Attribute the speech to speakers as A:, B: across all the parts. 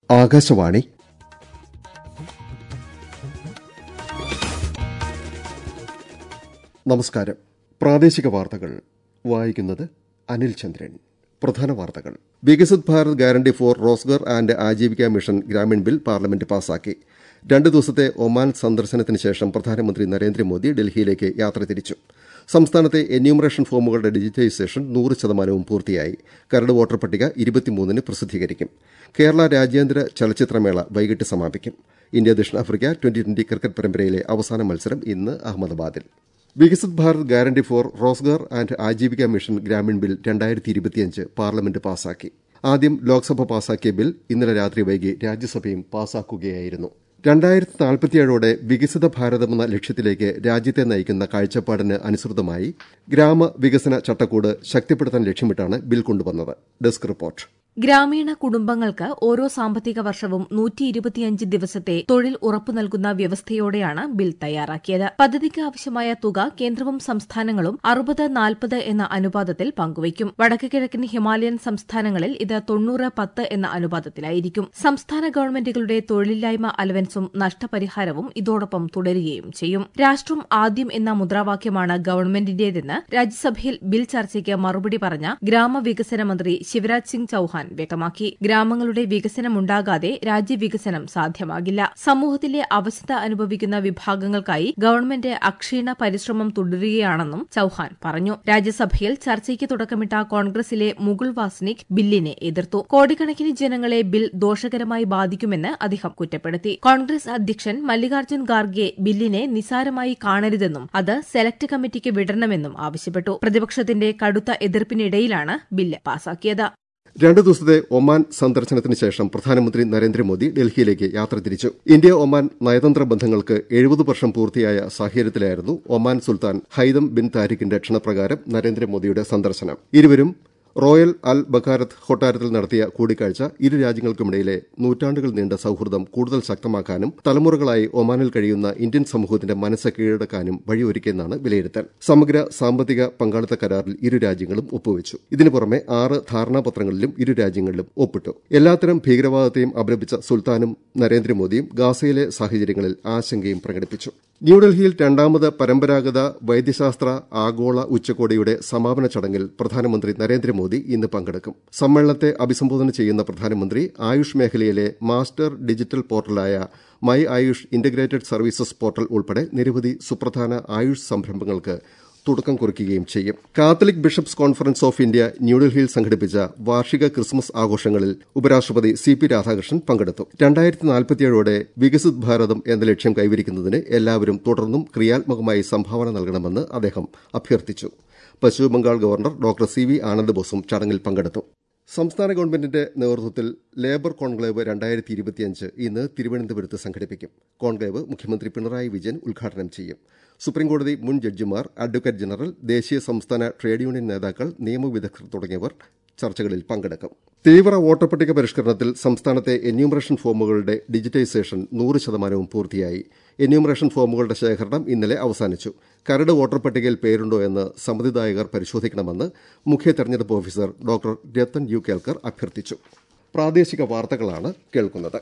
A: ആകാശവാണി നമസ്കാരം പ്രാദേശിക വാർത്തകൾ വായിക്കുന്നത് അനിൽ ചന്ദ്രൻ പ്രധാന വാർത്തകൾ Viksit Bharat guarantee for Rozgar and Ajeevika mission Gramin bill parliament പാസാക്കി രണ്ട് ദിവസത്തെ ഒമാൻ സന്ദർശനത്തിന് ശേഷം പ്രധാനമന്ത്രി നരേന്ദ്രമോദി ഡൽഹിയിലേക്ക് യാത്ര തിരിച്ചു സംസ്ഥാനത്തെ എന്യൂമറേഷൻ ഫോമുകളുടെ ഡിജിറ്റൈസേഷൻ നൂറ് ശതമാനവും പൂർത്തിയായി കരട് വോട്ടർ പട്ടിക ഇരുപത്തിമൂന്നിന് പ്രസിദ്ധീകരിക്കും കേരള രാജ്യാന്തര ചലച്ചിത്രമേള വൈകിട്ട് സമാപിക്കും ഇന്ത്യ ദക്ഷിണാഫ്രിക്ക ട്വന്റി ട്വന്റി ക്രിക്കറ്റ് പരമ്പരയിലെ അവസാന മത്സരം ഇന്ന് അഹമ്മദാബാദിൽ Viksit Bharat guarantee for Rozgar and Ajeevika mission Gramin bill രണ്ടായിരത്തി ഇരുപത്തിയഞ്ച് പാർലമെന്റ് പാസാക്കി ആദ്യം ലോക്സഭ പാസാക്കിയ ബിൽ ഇന്നലെ രാത്രി വൈകി രാജ്യസഭയും പാസാക്കുകയായിരുന്നു രണ്ടായിരത്തി നാൽപ്പത്തിയേഴോടെ വികസിത ഭാരതമെന്ന ലക്ഷ്യത്തിലേക്ക് രാജ്യത്തെ നയിക്കുന്ന കാഴ്ചപ്പാടിന് അനുസൃതമായി ഗ്രാമവികസന ചട്ടക്കൂട് ശക്തിപ്പെടുത്താൻ ലക്ഷ്യമിട്ടാണ് ബിൽ കൊണ്ടുവന്നത് ഡെസ്ക് റിപ്പോർട്ട്
B: ഗ്രാമീണ കുടുംബങ്ങൾക്ക് ഓരോ സാമ്പത്തിക വർഷവും നൂറ്റി ഇരുപത്തിയഞ്ച് ദിവസത്തെ തൊഴിൽ ഉറപ്പു നൽകുന്ന വ്യവസ്ഥയോടെയാണ് ബിൽ തയ്യാറാക്കിയത് പദ്ധതിക്ക് ആവശ്യമായ തുക കേന്ദ്രവും സംസ്ഥാനങ്ങളും അറുപത് നാൽപ്പത് എന്ന അനുപാതത്തിൽ പങ്കുവയ്ക്കും വടക്ക് കിഴക്കൻ ഹിമാലയൻ സംസ്ഥാനങ്ങളിൽ ഇത് തൊണ്ണൂറ് പത്ത് എന്ന അനുപാതത്തിലായിരിക്കും സംസ്ഥാന ഗവൺമെന്റുകളുടെ തൊഴിലില്ലായ്മ അലവൻസും നഷ്ടപരിഹാരവും ഇതോടൊപ്പം തുടരുകയും ചെയ്യും രാഷ്ട്രം ആദ്യം എന്ന മുദ്രാവാക്യമാണ് ഗവൺമെന്റിന്റേതെന്ന് രാജ്യസഭയിൽ ബിൽ ചർച്ചയ്ക്ക് മറുപടി പറഞ്ഞ ഗ്രാമവികസന മന്ത്രി ശിവരാജ് സിംഗ് ചൌഹാൻ വ്യക്തമാക്കി ഗ്രാമങ്ങളുടെ വികസനമുണ്ടാകാതെ രാജ്യവികസനം സാധ്യമാകില്ല സമൂഹത്തിലെ അവശത അനുഭവിക്കുന്ന വിഭാഗങ്ങൾക്കായി ഗവൺമെന്റ് അക്ഷീണ പരിശ്രമം തുടരുകയാണെന്നും ചൌഹാൻ പറഞ്ഞു രാജ്യസഭയിൽ ചർച്ചയ്ക്ക് തുടക്കമിട്ട കോൺഗ്രസിലെ മുകുൾ വാസ്നിക് ബില്ലിനെ എതിർത്തു കോടിക്കണക്കിന് ജനങ്ങളെ ബിൽ ദോഷകരമായി ബാധിക്കുമെന്ന് അദ്ദേഹം കുറ്റപ്പെടുത്തി കോൺഗ്രസ് അധ്യക്ഷൻ മല്ലികാർജ്ജുൻ ഖാർഗെ ബില്ലിനെ നിസാരമായി കാണരുതെന്നും അത് സെലക്ട് കമ്മിറ്റിക്ക് വിടണമെന്നും ആവശ്യപ്പെട്ടു പ്രതിപക്ഷത്തിന്റെ കടുത്ത എതിർപ്പിനിടയിലാണ് ബില്ല് പാസാക്കിയത്
A: രണ്ടു ദിവസത്തെ ഒമാൻ സന്ദർശനത്തിന് ശേഷം പ്രധാനമന്ത്രി നരേന്ദ്രമോദി ഡൽഹിയിലേക്ക് യാത്ര തിരിച്ചു ഇന്ത്യ ഒമാൻ നയതന്ത്ര ബന്ധങ്ങൾക്ക് എഴുപത് വർഷം പൂർത്തിയായ സാഹചര്യത്തിലായിരുന്നു ഒമാൻ സുൽത്താൻ ഹൈദം ബിൻ താരിഖിന്റെ ക്ഷണപ്രകാരം നരേന്ദ്രമോദിയുടെ സന്ദർശനം ഇരുവരും റോയൽ അൽ ബക്കാരത്ത് കൊട്ടാരത്തിൽ നടത്തിയ കൂടിക്കാഴ്ച ഇരു രാജ്യങ്ങൾക്കുമിടയിലെ നൂറ്റാണ്ടുകൾ നീണ്ട സൌഹൃദം കൂടുതൽ ശക്തമാക്കാനും തലമുറകളായി ഒമാനിൽ കഴിയുന്ന ഇന്ത്യൻ സമൂഹത്തിന്റെ മനസ്സ് കീഴടക്കാനും വഴിയൊരുക്കിയെന്നാണ് വിലയിരുത്തൽ സമഗ്ര സാമ്പത്തിക പങ്കാളിത്ത കരാറിൽ ഇരു രാജ്യങ്ങളും ഒപ്പുവച്ചു ഇതിനു പുറമെ ആറ് ധാരണാപത്രങ്ങളിലും ഇരു രാജ്യങ്ങളിലും ഒപ്പിട്ടു എല്ലാത്തരം ഭീകരവാദത്തെയും അപലപിച്ച സുൽത്താനും നരേന്ദ്രമോദിയും ഗാസയിലെ സാഹചര്യങ്ങളിൽ ആശങ്കയും പ്രകടിപ്പിച്ചു ന്യൂഡൽഹിയിൽ രണ്ടാമത് പരമ്പരാഗത വൈദ്യശാസ്ത്ര ആഗോള ഉച്ചകോടിയുടെ സമാപന ചടങ്ങിൽ പ്രധാനമന്ത്രി നരേന്ദ്രമോദി ഇന്ന് പങ്കെടുക്കും സമ്മേളനത്തെ അഭിസംബോധന ചെയ്യുന്ന പ്രധാനമന്ത്രി ആയുഷ് മേഖലയിലെ മാസ്റ്റർ ഡിജിറ്റൽ പോർട്ടലായ my Ayush integrated services portal ഉൾപ്പെടെ നിരവധി സുപ്രധാന ആയുഷ് സംരംഭങ്ങൾക്ക് തുടക്കം കുറിക്കുകയും ചെയ്യും Catholic bishops conference of India ന്യൂഡൽഹിയിൽ സംഘടിപ്പിച്ച വാർഷിക ക്രിസ്മസ് ആഘോഷങ്ങളിൽ ഉപരാഷ്ട്രപതി സി പി രാധാകൃഷ്ണൻ പങ്കെടുത്തു രണ്ടായിരത്തി നാൽപ്പത്തിയേഴോടെ വികസിത് ഭാരതം എന്ന ലക്ഷ്യം കൈവരിക്കുന്നതിന് എല്ലാവരും തുടർന്നും ക്രിയാത്മകമായി സംഭാവന നൽകണമെന്ന് അദ്ദേഹം അഭ്യർത്ഥിച്ചു Paschimbangal governor doctor C V Anand ബോസും ചടങ്ങിൽ പങ്കെടുത്തു സംസ്ഥാന ഗവൺമെന്റിന്റെ നേതൃത്വത്തിൽ ലേബർ കോൺക്ലേവ് രണ്ടായിരത്തി ഇരുപത്തിയഞ്ച് ഇന്ന് തിരുവനന്തപുരത്ത് സംഘടിപ്പിക്കും കോൺക്ലേവ് മുഖ്യമന്ത്രി പിണറായി വിജയൻ ഉദ്ഘാടനം ചെയ്യും സുപ്രീംകോടതി മുൻ ജഡ്ജിമാർ അഡ്വക്കേറ്റ് ജനറൽ ദേശീയ സംസ്ഥാന ട്രേഡ് യൂണിയൻ നേതാക്കൾ നിയമവിദഗ്ധർ തുടങ്ങിയവർ ചർച്ചകളിൽ പങ്കെടുക്കും തീവ്ര വോട്ടർ പട്ടിക പരിഷ്കരണത്തിൽ സംസ്ഥാനത്തെ എന്യൂമറേഷൻ ഫോമുകളുടെ ഡിജിറ്റൈസേഷൻ നൂറ് ശതമാനവും പൂർത്തിയായി എന്യൂമറേഷൻ ഫോമുകളുടെ ശേഖരണം ഇന്നലെ അവസാനിച്ചു കരട് വോട്ടർ പട്ടികയിൽ പേരുണ്ടോ എന്ന് സമ്മതിദായകർ പരിശോധിക്കണമെന്ന് മുഖ്യ തെരഞ്ഞെടുപ്പ് officer doctor Rathan U Kelkar അഭ്യർത്ഥിച്ചു പ്രാദേശിക വാർത്തകളാണ് കേൾക്കുന്നത്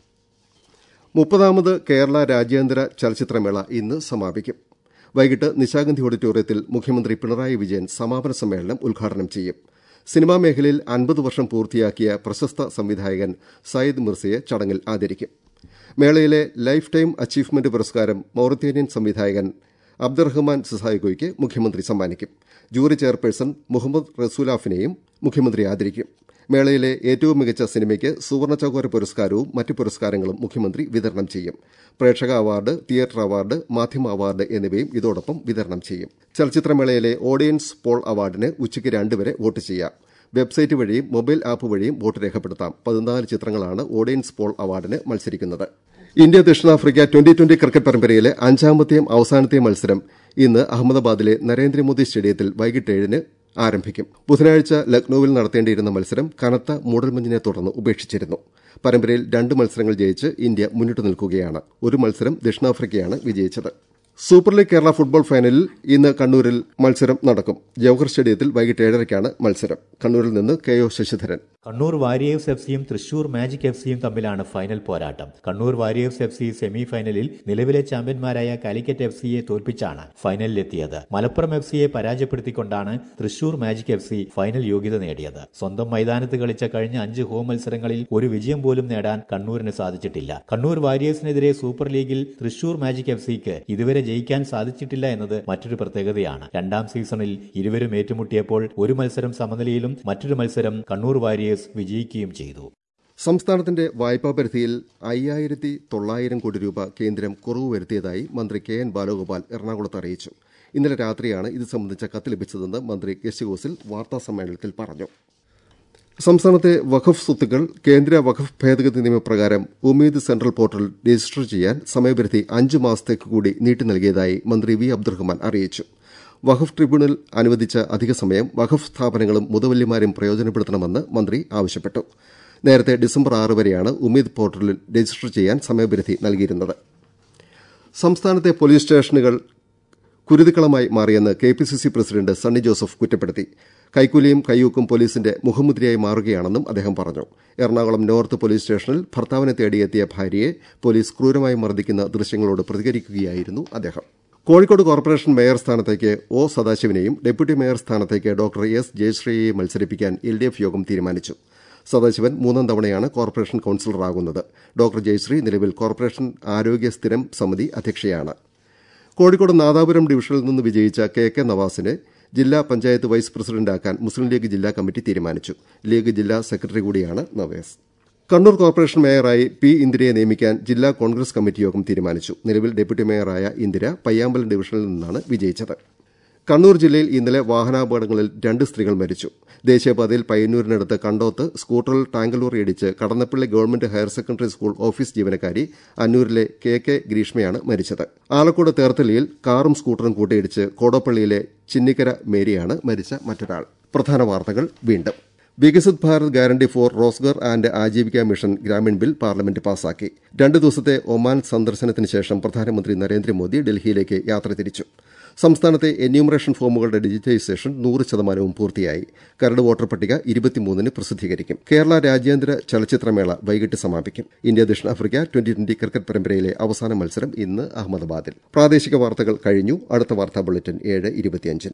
A: മുപ്പതാമത് കേരള രാജ്യാന്തര ചലച്ചിത്രമേള ഇന്ന് സമാപിക്കും വൈകിട്ട് നിശാഗന്ധി ഓഡിറ്റോറിയത്തിൽ മുഖ്യമന്ത്രി പിണറായി വിജയൻ സമാപന സമ്മേളനം ഉദ്ഘാടനം ചെയ്യും സിനിമാ മേഖലയിൽ അൻപത് വർഷം പൂർത്തിയാക്കിയ പ്രശസ്ത സംവിധായകൻ സയ്യിദ് മിർസയെ ചടങ്ങിൽ ആദരിക്കും മേളയിലെ ലൈഫ് ടൈം അച്ചീവ്മെന്റ് പുരസ്കാരം മൌറിത്തേനിയൻ സംവിധായകൻ അബ്ദുറഹ്മാൻ സിസായിഗോയ്ക്ക് മുഖ്യമന്ത്രി സമ്മാനിക്കും ജൂറി ചെയർപേഴ്സൺ മുഹമ്മദ് റസൂലാഫിനെയും മുഖ്യമന്ത്രി ആദരിക്കും മേളയിലെ ഏറ്റവും മികച്ച സിനിമയ്ക്ക് സുവർണ ചകോര പുരസ്കാരവും മറ്റ് പുരസ്കാരങ്ങളും മുഖ്യമന്ത്രി വിതരണം ചെയ്യും പ്രേക്ഷക അവാർഡ് തിയേറ്റർ അവാർഡ് മാധ്യമ അവാർഡ് എന്നിവയും ഇതോടൊപ്പം വിതരണം ചെയ്യും ചലച്ചിത്രമേളയിലെ ഓഡിയൻസ് പോൾ അവാർഡിന് ഉച്ചയ്ക്ക് രണ്ടുവരെ വോട്ട് ചെയ്യാം വെബ്സൈറ്റ് വഴിയും മൊബൈൽ ആപ്പ് വഴിയും വോട്ട് രേഖപ്പെടുത്താം പതിനാല് ചിത്രങ്ങളാണ് ഓഡിയൻസ് പോൾ അവാർഡിന് മത്സരിക്കുന്നത് ഇന്ത്യ ദക്ഷിണാഫ്രിക്ക ട്വന്റി ട്വന്റി ക്രിക്കറ്റ് പരമ്പരയിലെ അഞ്ചാമത്തെയും അവസാനത്തെയും മത്സരം ഇന്ന് അഹമ്മദാബാദിലെ നരേന്ദ്രമോദി സ്റ്റേഡിയത്തിൽ വൈകിട്ട് ഏഴിന് ആരംഭിക്കും ബുധനാഴ്ച ലക്നൌവിൽ നടത്തേണ്ടിയിരുന്ന മത്സരം കനത്ത മൂടൽമഞ്ഞിനെ തുടർന്ന് ഉപേക്ഷിച്ചിരുന്നു പരമ്പരയിൽ രണ്ട് മത്സരങ്ങൾ ജയിച്ച് ഇന്ത്യ മുന്നിട്ട് നിൽക്കുകയാണ് ഒരു മത്സരം ദക്ഷിണാഫ്രിക്കയാണ് വിജയിച്ചത് സൂപ്പർ ലീഗ് കേരള ഫുട്ബോൾ ഫൈനലിൽ ഇന്ന് കണ്ണൂരിൽ മത്സരം നടക്കും ജവഹർ സ്റ്റേഡിയത്തിൽ വൈകിട്ട് ഏഴരയ്ക്കാണ് മത്സരം കണ്ണൂരിൽ നിന്ന് K O Sasidharan
C: Kannur Warriors F സിയും തൃശൂർ മാജിക് എഫ് സിയും തമ്മിലാണ് ഫൈനൽ പോരാട്ടം Kannur Warriors F C semi ഫൈനലിൽ നിലവിലെ ചാമ്പ്യന്മാരായ കാലിക്കറ്റ് എഫ് സിയെ തോൽപ്പിച്ചാണ് ഫൈനലിലെത്തിയത് മലപ്പുറം എഫ് സിയെ പരാജയപ്പെടുത്തിക്കൊണ്ടാണ് Thrissur Magic F C final യോഗ്യത നേടിയത് സ്വന്തം മൈതാനത്ത് കളിച്ച കഴിഞ്ഞ അഞ്ച് ഹോം മത്സരങ്ങളിൽ ഒരു വിജയം പോലും നേടാൻ കണ്ണൂരിന് സാധിച്ചിട്ടില്ല കണ്ണൂർ വാരിയേഴ്സിനെതിരെ സൂപ്പർ ലീഗിൽ തൃശൂർ മാജിക് എഫ് സിക്ക് ഇതുവരെ ജയിക്കാൻ സാധിച്ചിട്ടില്ല എന്നത് മറ്റൊരു പ്രത്യേകതയാണ് രണ്ടാം സീസണിൽ ഇരുവരും ഏറ്റുമുട്ടിയപ്പോൾ ഒരു മത്സരം സമനിലയിലും മറ്റൊരു മത്സരം കണ്ണൂർ വാരിയേഴ്സ് വിജയിക്കുകയും ചെയ്തു
A: സംസ്ഥാനത്തിന്റെ വായ്പാ പരിധിയിൽ അയ്യായിരത്തി തൊള്ളായിരം കോടി രൂപ കേന്ദ്രം കുറവ് വരുത്തിയതായി മന്ത്രി കെ എൻ ബാലഗോപാൽ എറണാകുളത്ത് അറിയിച്ചു ഇന്നലെ രാത്രിയാണ് ഇത് സംബന്ധിച്ച കത്ത് ലഭിച്ചതെന്ന് മന്ത്രി ഗസ്റ്റ് ഹൌസിൽ വാർത്താസമ്മേളനത്തിൽ പറഞ്ഞു സംസ്ഥാനത്തെ വഖഫ് സ്വത്തുക്കൾ കേന്ദ്ര വഖഫ് ഭേദഗതി നിയമപ്രകാരം ഉമീദ് സെൻട്രൽ പോർട്ടൽ രജിസ്റ്റർ ചെയ്യാൻ സമയപരിധി അഞ്ച് മാസത്തേക്ക് കൂടി നീട്ടി നൽകിയതായി മന്ത്രി വി അബ്ദുറഹ്മാൻ അറിയിച്ചു വഖഫ് ട്രിബ്യൂണൽ അനുവദിച്ച അധിക സമയം വഖഫ് സ്ഥാപനങ്ങളും മുതവല്യമാരും പ്രയോജനപ്പെടുത്തണമെന്ന് മന്ത്രി ആവശ്യപ്പെട്ടു നേരത്തെ ഡിസംബർ ആറ് വരെയാണ് ഉമീദ് പോർട്ടലിൽ രജിസ്റ്റർ ചെയ്യാൻ സമയപരിധി നൽകിയിരുന്നത് സംസ്ഥാനത്തെ പോലീസ് സ്റ്റേഷനുകൾ കുരുതിക്കളമായി മാറിയെന്ന് K P C C president Sunny Joseph കുറ്റപ്പെടുത്തി കൈക്കൂലിയും കയ്യൂക്കും പോലീസിന്റെ മുഖമുദ്രയായി മാറുകയാണെന്നും അദ്ദേഹം പറഞ്ഞു എറണാകുളം നോർത്ത് പോലീസ് സ്റ്റേഷനിൽ ഭർത്താവിനെ തേടിയെത്തിയ ഭാര്യയെ പോലീസ് ക്രൂരമായി മർദ്ദിക്കുന്ന ദൃശ്യങ്ങളോട് പ്രതികരിക്കുകയായിരുന്നു അദ്ദേഹം കോഴിക്കോട് കോർപ്പറേഷൻ മേയർ സ്ഥാനത്തേക്ക് ഒ സദാശിവനെയും ഡെപ്യൂട്ടി മേയർ സ്ഥാനത്തേക്ക് ഡോക്ടർ എസ് ജയശ്രീയെയും മത്സരിപ്പിക്കാൻ എൽ ഡി എഫ് യോഗം തീരുമാനിച്ചു സദാശിവൻ മൂന്നാം തവണയാണ് കോർപ്പറേഷൻ കൌൺസിലറാകുന്നത് ഡോക്ടർ ജയശ്രീ നിലവിൽ കോർപ്പറേഷൻ ആരോഗ്യ സ്ഥിരം സമിതി അധ്യക്ഷയാണ് കോഴിക്കോട് നാദാപുരം ഡിവിഷനിൽ നിന്ന് വിജയിച്ച കെ കെ നവാസിനെ ജില്ലാ പഞ്ചായത്ത് വൈസ് പ്രസിഡന്റാക്കാൻ മുസ്ലിം ലീഗ് ജില്ലാ കമ്മിറ്റി തീരുമാനിച്ചു ലീഗ് ജില്ലാ സെക്രട്ടറി കൂടിയാണ് നവേസ് കണ്ണൂർ കോർപ്പറേഷൻ മേയറായി പി ഇന്ദിരയെ നിയമിക്കാൻ ജില്ലാ കോൺഗ്രസ് കമ്മിറ്റി യോഗം തീരുമാനിച്ചു നിലവിൽ ഡെപ്യൂട്ടി മേയറായ ഇന്ദിര പയ്യാമ്പലം ഡിവിഷനിൽ നിന്നാണ് വിജയിച്ചത് കണ്ണൂർ ജില്ലയിൽ ഇന്നലെ വാഹനാപകടങ്ങളിൽ രണ്ട് സ്ത്രീകൾ മരിച്ചു ദേശീയപാതയിൽ പയ്യന്നൂരിനടുത്ത് കണ്ടോത്ത് സ്കൂട്ടറിൽ ടാങ്കർ ലോറി ഇടിച്ച് Kadannappalli government higher secondary school office ജീവനക്കാരി അന്നൂരിലെ കെ കെ ഗ്രീഷ്മയാണ് മരിച്ചത് ആലക്കോട് തേർത്തലിയിൽ കാറും സ്കൂട്ടറും കൂട്ടിയിടിച്ച് കോടപ്പള്ളിയിലെ ചിന്നിക്കര മേരിയാണ് മരിച്ച മറ്റൊരാൾ പ്രധാന വാർത്തകൾ വീണ്ടും Viksit Bharat guarantee for Rozgar and Ajeevika mission Gramin bill parliament പാസാക്കി രണ്ട് ദിവസത്തെ ഒമാൻ സന്ദർശനത്തിന് ശേഷം പ്രധാനമന്ത്രി നരേന്ദ്രമോദി ഡൽഹിയിലേക്ക് യാത്ര തിരിച്ചു സംസ്ഥാനത്തെ എന്യൂമറേഷൻ ഫോമുകളുടെ ഡിജിറ്റൈസേഷൻ നൂറ് ശതമാനവും പൂർത്തിയായി കരട് വോട്ടർ പട്ടിക ഇരുപത്തിമൂന്നിന് പ്രസിദ്ധീകരിക്കും കേരള രാജ്യാന്തര ചലച്ചിത്രമേള വൈകിട്ട് സമാപിക്കും ഇന്ത്യ ദക്ഷിണാഫ്രിക്ക ട്വന്റി ട്വന്റി ക്രിക്കറ്റ് പരമ്പരയിലെ അവസാന മത്സരം ഇന്ന് അഹമ്മദാബാദിൽ പ്രാദേശിക വാർത്തകൾ കഴിഞ്ഞു അടുത്ത വാർത്താ ബുള്ളറ്റിൻ ഏഴ് ഇരുപത്തിയഞ്ചിന്